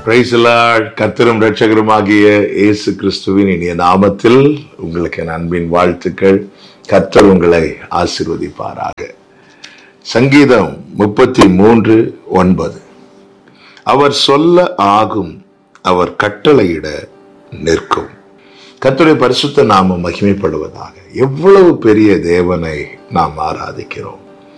பிரைசலாட் கர்த்தரும் ரட்சகருமாகிய இயேசு கிறிஸ்துவின் இனிய நாமத்தில் உங்களுக்கு என் அன்பின் வாழ்த்துக்கள் கர்த்தர் உங்களை ஆசிர்வதிப்பாராக சங்கீதம் முப்பத்தி மூன்று ஒன்பது அவர் சொல்ல ஆகும் அவர் கட்டளையிட நிற்கும் கர்த்தருடைய பரிசுத்த நாமம் மகிமைப்படுவதாக எவ்வளவு பெரிய தேவனை நாம் ஆராதிக்கிறோம்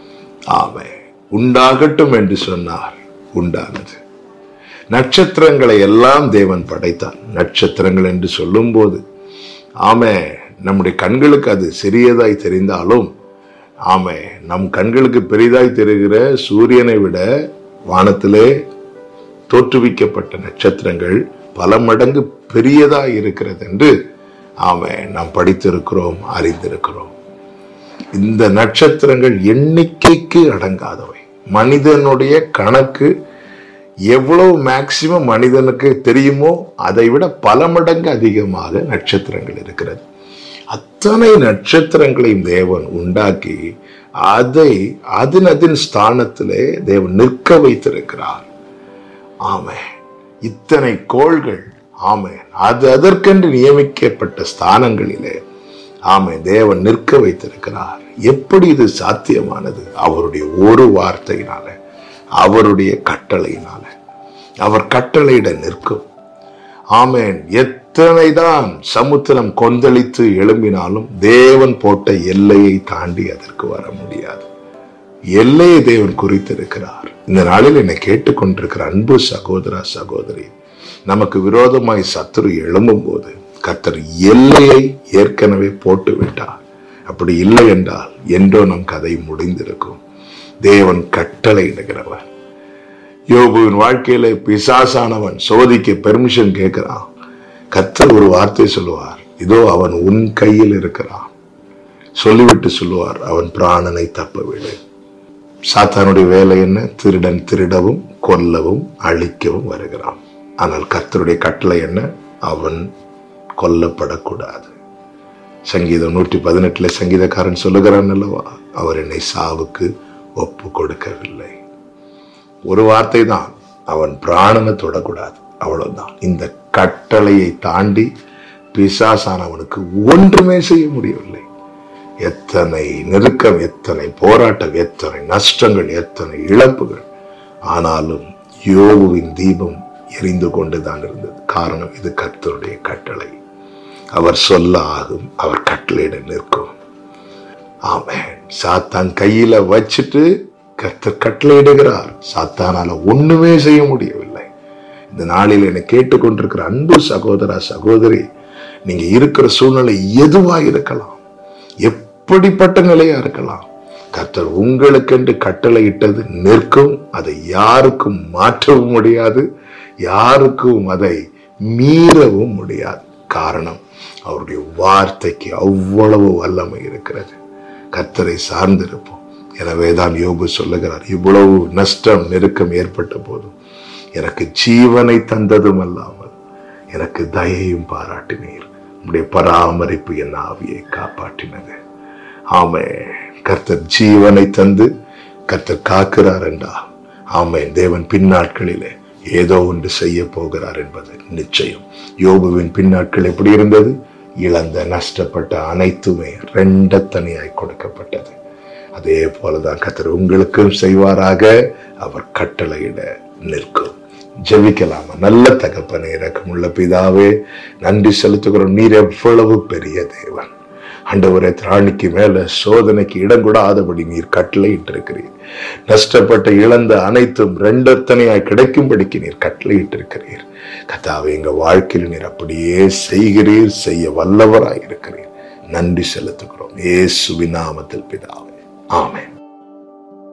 ஆமே உண்டாகட்டும் என்று சொன்னார் உண்டானது நட்சத்திரங்களை எல்லாம் தேவன் படைத்தான் நட்சத்திரங்கள் என்று சொல்லும்போது ஆமே நம்முடைய கண்களுக்கு அது சிறியதாய் தெரிந்தாலும் ஆமே நம் கண்களுக்கு பெரிதாய் தெரிகிற சூரியனை விட வானத்திலே தோற்றுவிக்கப்பட்ட நட்சத்திரங்கள் பல மடங்கு பெரியதாய் இருக்கிறது என்று ஆமே நாம் படித்திருக்கிறோம் அறிந்திருக்கிறோம் இந்த நட்சத்திரங்கள் எண்ணிக்கைக்கு அடங்காதவை மனிதனுடைய கணக்கு எவ்வளவு மேக்சிமம் மனிதனுக்கு தெரியுமோ அதை விட பல மடங்கு அதிகமாக நட்சத்திரங்கள் இருக்கிறது அத்தனை நட்சத்திரங்களையும் தேவன் உண்டாக்கி அதை அதன் அதன் ஸ்தானத்திலே தேவன் நிற்க வைத்திருக்கிறார் ஆமே இத்தனை கோள்கள் ஆமே அது அதற்கென்று நியமிக்கப்பட்ட ஸ்தானங்களிலே ஆமே தேவன் நிற்க வைத்திருக்கிறார் எப்படி இது சாத்தியமானது அவருடைய ஒரு வார்த்தையினால அவருடைய கட்டளையினால அவர் கட்டளையிட நிற்கும் ஆமேன் எத்தனைதான் சமுத்திரம் கொந்தளித்து எழும்பினாலும் தேவன் போட்ட எல்லையை தாண்டி அதற்கு வர முடியாது எல்லையை தேவன் குறித்திருக்கிறார் இந்த நாளில் என்னை கேட்டுக்கொண்டிருக்கிற அன்பு சகோதர சகோதரி நமக்கு விரோதமாய் சத்துரு எழும்பும் போது கர்த்தர் எல்லையை ஏற்கனவே போட்டு விட்டார் அப்படி இல்லை என்றால் என்றோ நம் கதை முடிந்திருக்கும் தேவன் கட்டளையிடுகிறவர் யோபுவின் வாழ்க்கையில பிசாசானவன் சோதிக்க பெர்மிஷன் கேட்கிறான் கர்த்தர் ஒரு வார்த்தை சொல்லுவார் இதோ அவன் உன் கையில் இருக்கிறான் சொல்லிவிட்டு சொல்லுவார் அவன் பிராணனை தப்ப விடு சாத்தானுடைய வேலை என்ன திருடன் திருடவும் கொல்லவும் அழிக்கவும் வருகிறான் ஆனால் கர்த்தருடைய கட்டளை என்ன அவன் கொல்லப்படக்கூடாது சங்கீதம் நூற்றி பதினெட்டுல சங்கீதக்காரன் சொல்லுகிறான் அல்லவா அவர் என்னை சாவுக்கு ஒப்பு கொடுக்கவில்லை ஒரு வார்த்தை தான் அவன் பிராணனை தொடக்கூடாது அவ்வளவுதான் இந்த கட்டளையை தாண்டி பிசாசானவனுக்கு ஒன்றுமே செய்ய முடியவில்லை எத்தனை நெருக்கம் எத்தனை போராட்டம் எத்தனை நஷ்டங்கள் எத்தனை இழப்புகள் ஆனாலும் யோகுவின் தீபம் எரிந்து கொண்டுதான் இருந்தது காரணம் இது கர்த்தருடைய கட்டளை அவர் சொல்ல ஆகும் அவர் கட்டளையிட நிற்கும் ஆமேன் சாத்தான் கையில வச்சுட்டு கர்த்தர் கட்டளையிடுகிறார் சாத்தானால ஒண்ணுமே செய்ய முடியவில்லை இந்த நாளில் என்னை கேட்டுக்கொண்டிருக்கிற அன்பு சகோதரா சகோதரி நீங்க இருக்கிற சூழ்நிலை எதுவா இருக்கலாம் எப்படிப்பட்ட நிலையா இருக்கலாம் கர்த்தர் உங்களுக்கென்று கட்டளையிட்டது நிற்கும் அதை யாருக்கும் மாற்றவும் முடியாது யாருக்கும் அதை மீறவும் முடியாது காரணம் அவருடைய வார்த்தைக்கு அவ்வளவு வல்லமை இருக்கிறது கர்த்தரை சார்ந்திருப்போம் எனவேதான் யோபு சொல்லுகிறார் இவ்வளவு நஷ்டம் நெருக்கம் ஏற்பட்ட போதும் எனக்கு ஜீவனை தந்ததும் அல்லாமல் எனக்கு தயையும் பாராட்டினீர் உடைய பராமரிப்பு என் ஆவியை காப்பாற்றினது ஆமே கர்த்தர் ஜீவனை தந்து கர்த்தர் காக்கிறார் என்றா ஆமே தேவன் பின்னாட்களிலே ஏதோ ஒன்று செய்ய போகிறார் என்பது நிச்சயம் யோபுவின் பின்னாட்கள் எப்படி இருந்தது இழந்த நஷ்டப்பட்ட அனைத்துமே ரெண்ட தனியாய் கொடுக்கப்பட்டது அதே போலதான் கத்தர் உங்களுக்கும் செய்வாராக அவர் கட்டளையிட நிற்கும் ஜெபிக்கலாமா நல்ல தகப்பனே இறக்கமுள்ள பிதாவே நன்றி செலுத்துகிறோம் நீர் எவ்வளவு பெரிய தேவன் ஆண்டவரே திராணிக்கு மேல சோதனைக்கு இடம் கூடாதபடி நீர் கட்டளையிட்டிருக்கிறீர் நஷ்டப்பட்ட இழந்த அனைத்தும் ரெண்டத்தனையாய் கிடைக்கும்படிக்கு நீர் கட்டளையிட்டிருக்கிறீர் கத்தாவை எங்க வாழ்க்கையில் நீர் அப்படியே செய்கிறீர் செய்ய வல்லவராய் இருக்கிறீர் நன்றி செலுத்துகிறோம் ஏசுவின் நாமத்தில் பிதாவே ஆமென்